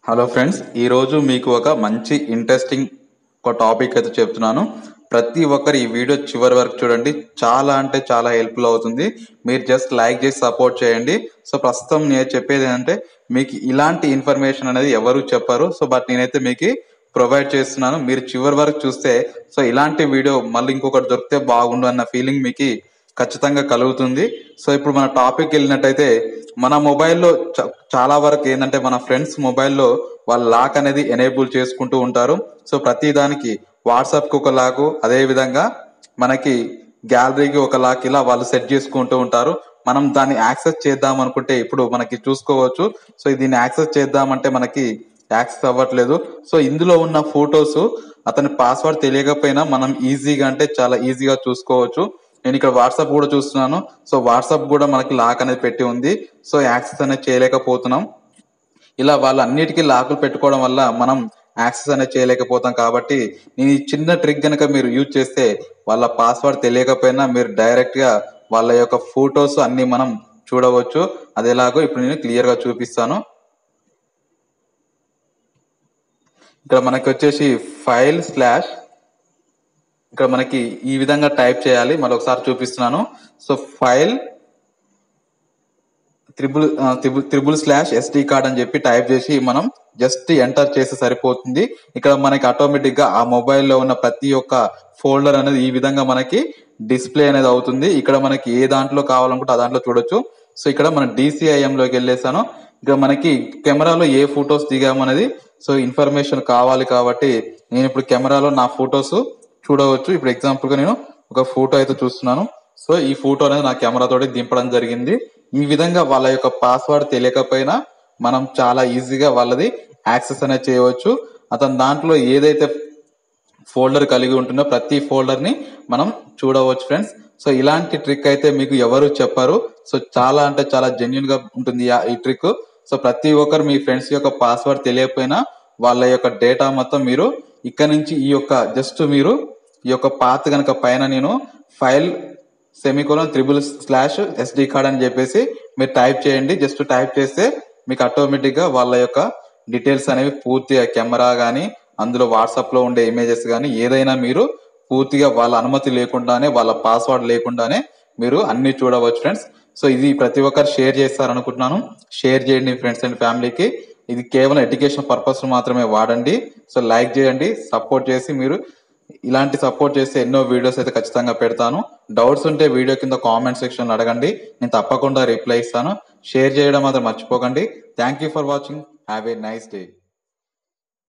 hello friends ఈరోజు మీకు ఒక మంచి ఇంట్రెస్టింగ్ ఒక టాపిక్ అయితే చెప్తున్నాను ప్రతి ఒక్కరు ఈ వీడియో చివరి వరకు చూడండి చాలా అంటే చాలా హెల్ప్ఫుల్ అవుతుంది మీరు జస్ట్ లైక్ చేసి సపోర్ట్ చేయండి సో ప్రస్తుతం నేను చెప్పేది ఏంటంటే మీకు ఇలాంటి ఇన్ఫర్మేషన్ అనేది ఎవరు చెప్పరు సో బట్ నేనైతే మీకు ప్రొవైడ్ చేస్తున్నాను మీరు చివరి వరకు చూస్తే సో ఇలాంటి వీడియో మళ్ళీ ఇంకొకటి దొరికితే బాగుండు అన్న ఫీలింగ్ మీకు ఖచ్చితంగా కలుగుతుంది సో ఇప్పుడు మన టాపిక్ వెళ్ళినట్టయితే మన మొబైల్లో చ- చాలా వరకు ఏంటంటే మన ఫ్రెండ్స్ మొబైల్లో వాళ్ళ లాక్ అనేది ఎనేబుల్ చేసుకుంటూ ఉంటారు సో ప్రతి దానికి వాట్సాప్కి ఒక లాకు అదే విధంగా మనకి గ్యాలరీకి ఒక లాక్ ఇలా వాళ్ళు సెట్ చేసుకుంటూ ఉంటారు మనం దాన్ని యాక్సెస్ చేద్దాం అనుకుంటే ఇప్పుడు మనకి చూసుకోవచ్చు సో దీన్ని యాక్సెస్ చేద్దామంటే మనకి యాక్సెస్ అవ్వట్లేదు సో ఇందులో ఉన్న ఫొటోస్ అతని పాస్వర్డ్ తెలియకపోయినా మనం ఈజీగా అంటే చాలా ఈజీగా చూసుకోవచ్చు నేను ఇక్కడ వాట్సాప్ కూడా చూస్తున్నాను సో వాట్సాప్ కూడా మనకి లాక్ అనేది పెట్టి ఉంది సో యాక్సెస్ అనేది చేయలేకపోతున్నాం ఇలా వాళ్ళు అన్నిటికీ లాకులు పెట్టుకోవడం వల్ల మనం యాక్సెస్ అనేది చేయలేకపోతాం కాబట్టి నేను ఈ చిన్న ట్రిక్ కనుక మీరు యూజ్ చేస్తే వాళ్ళ పాస్వర్డ్ తెలియకపోయినా మీరు డైరెక్ట్ గా వాళ్ళ యొక్క ఫొటోస్ అన్ని మనం చూడవచ్చు అది ఎలాగో ఇప్పుడు నేను క్లియర్ గా చూపిస్తాను ఇక్కడ మనకి వచ్చేసి ఫైల్ స్లాష్ ఇక్కడ మనకి ఈ విధంగా టైప్ చేయాలి మళ్ళీ ఒకసారి చూపిస్తున్నాను so file triple uh, triple triple slash SD card అని చెప్పి టైప్ చేసి మనం జస్ట్ ఎంటర్ చేస్తే సరిపోతుంది ఇక్కడ మనకి ఆటోమేటిక్ గా ఆ మొబైల్లో ఉన్న ప్రతి ఒక్క ఫోల్డర్ అనేది ఈ విధంగా మనకి డిస్ప్లే అనేది అవుతుంది ఇక్కడ మనకి ఏ దాంట్లో కావాలనుకుంటే ఆ దాంట్లో చూడొచ్చు సో ఇక్కడ మన DCIM లోకి వెళ్ళేసాను ఇక్కడ మనకి కెమెరాలో ఏ ఫొటోస్ దిగామనేది సో ఇన్ఫర్మేషన్ కావాలి కాబట్టి నేను ఇప్పుడు కెమెరాలో నా ఫొటోస్ చూడవచ్చు ఇప్పుడు ఎగ్జాంపుల్ గా నేను ఒక ఫోటో అయితే చూస్తున్నాను సో ఈ ఫోటో అనేది నా కెమెరా తోటి దింపడం జరిగింది ఈ విధంగా వాళ్ళ యొక్క పాస్వర్డ్ తెలియకపోయినా మనం చాలా ఈజీగా వాళ్ళది యాక్సెస్ అనేది చేయవచ్చు అతను దాంట్లో ఏదైతే ఫోల్డర్ కలిగి ఉంటుందో ప్రతి ఫోల్డర్ ని మనం చూడవచ్చు ఫ్రెండ్స్ సో ఇలాంటి ట్రిక్ అయితే మీకు ఎవరు చెప్పరు సో చాలా అంటే చాలా జెన్యున్ గా ఉంటుంది ఆ- ఈ ట్రిక్ సో ప్రతి ఒక్కరు మీ ఫ్రెండ్స్ యొక్క పాస్వర్డ్ తెలియకపోయినా వాళ్ళ యొక్క డేటా మొత్తం మీరు ఇక్కడ నుంచి ఈ యొక్క జస్ట్ మీరు ఈ యొక్క పాత్ గనక పైన నేను file semicolon triple slash SD card అని చెప్పేసి మీరు టైప్ చేయండి జస్ట్ టైప్ చేస్తే మీకు ఆటోమేటిక్ గా వాళ్ళ యొక్క డీటెయిల్స్ అనేవి పూర్తిగా కెమెరా గానీ అందులో వాట్సాప్ లో ఉండే ఇమేజెస్ గానీ ఏదైనా మీరు పూర్తిగా వాళ్ళ అనుమతి లేకుండానే వాళ్ళ పాస్వర్డ్ లేకుండానే మీరు అన్ని చూడవచ్చు ఫ్రెండ్స్ సో ఇది ప్రతి ఒక్కరు షేర్ చేస్తారనుకుంటున్నాను షేర్ చేయండి ఫ్రెండ్స్ అండ్ ఫ్యామిలీకి ఇది కేవలం ఎడ్యుకేషన్ పర్పస్ మాత్రమే వాడండి సో లైక్ చేయండి సపోర్ట్ చేసి మీరు ఇలాంటి సపోర్ట్ చేస్తే ఎన్నో వీడియోస్ అయితే ఖచ్చితంగా పెడతాను డౌట్స్ ఉంటే వీడియో కింద కామెంట్ సెక్షన్ లో అడగండి నేను తప్పకుండా రిప్లై ఇస్తాను షేర్ చేయడం మాత్రం మర్చిపోకండి thank you for watching have a nice day